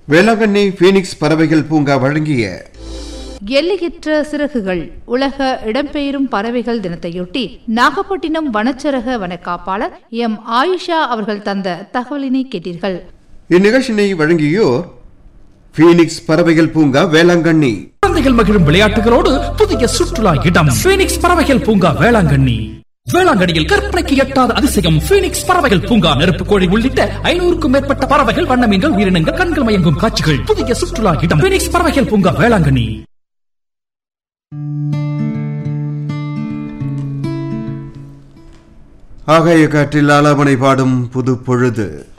Velankanni Phoenix பறவைகள் பூங்கா வழங்கிய எல்லையற்ற சிறகுகள் உலக இடம்பெயரும் பறவைகள் தினத்தையொட்டி நாகப்பட்டினம் வனச்சரக வனக்காப்பாளர் எம் ஆயிஷா அவர்கள் தந்த தகவலினை கேட்டீர்கள் இந்நிகழ்ச்சியினை வழங்கியோர் பீனிக்ஸ் பறவைகள் பூங்கா வேளாங்கண்ணி குழந்தைகள் மகிழும் விளையாட்டுகளோடு புதிய சுற்றுலா இடம் பீனிக்ஸ் பறவைகள் பூங்கா வேளாங்கண்ணி வேளாங்கண்ணியில் கற்பனைக்கு எட்டாத அதிசயம் பீனிக்ஸ் பறவைகள் பூங்கா நெருப்பு கோழி உள்ளிட்ட ஐநூறுக்கும் மேற்பட்ட பறவைகள் வண்ண மீன்கள் உயிரினங்கள் கண்கள் மயங்கும் காட்சிகள் புதிய சுற்றுலா இடம் பீனிக்ஸ் பறவைகள் பூங்கா வேளாங்கண்ணி ஆகாய காற்றில் ஆலாபனை பாடும் புது பொழுது